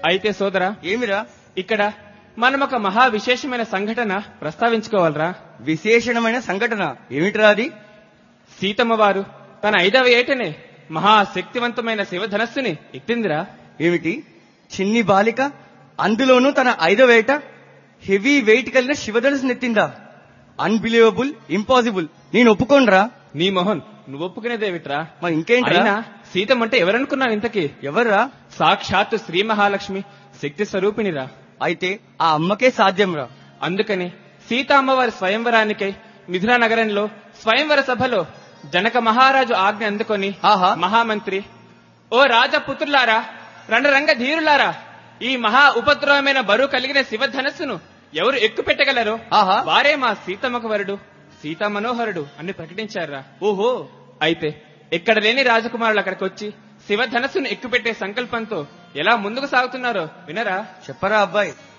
అయితే సోదరా ఏమిరా ఇక్కడ మనం ఒక మహా విశేషమైన సంఘటన ప్రస్తావించుకోవాలరా విశేషణమైన సంఘటన ఏమిట్రా అది సీతమ్మ వారు తన ఐదవ ఏటనే మహాశక్తివంతమైన శివధనస్సుని ఎత్తిందిరా ఏమిటి చిన్ని బాలిక అందులోనూ తన ఐదవ ఏట హెవీ వెయిట్ కలిగిన శివధనుసు నెత్తిందా అన్బిలీవబుల్ ఇంపాసిబుల్ నేను ఒప్పుకోనరా నీ మొహన్ నువ్వు ఒప్పుకునేదేమిట్రా మరి ఇంకేంట్రా అయినా సీతమ్మంటే ఎవరనుకున్నావు ఇంతకీ ఎవర్రా సాక్షాత్తు శ్రీ మహాలక్ష్మి శక్తి స్వరూపిణిరా అయితే ఆ అమ్మకే సాధ్యంరా అందుకని సీతా అమ్మవారి స్వయంవరానికై మిథునా నగరంలో స్వయంవర సభలో జనక మహారాజు ఆజ్ఞ అందుకొని ఆహా. మహామంత్రి ఓ రాజపుత్రులారా రణరంగ ధీరులారా ఈ మహా ఉపద్రవమైన బరువు కలిగిన శివధనస్సును ఎవరు ఎక్కు పెట్టగలరో ఆహా. వారే మా సీతమ్మకు వరుడు సీతా మనోహరుడు అని ప్రకటించారా ఓహో అయితే ఎక్కడ లేని రాజకుమారులు అక్కడికి వచ్చి శివధనస్సును ఎక్కుపెట్టే సంకల్పంతో ఎలా ముందుకు సాగుతున్నారో వినరా చెప్పరా అబ్బాయి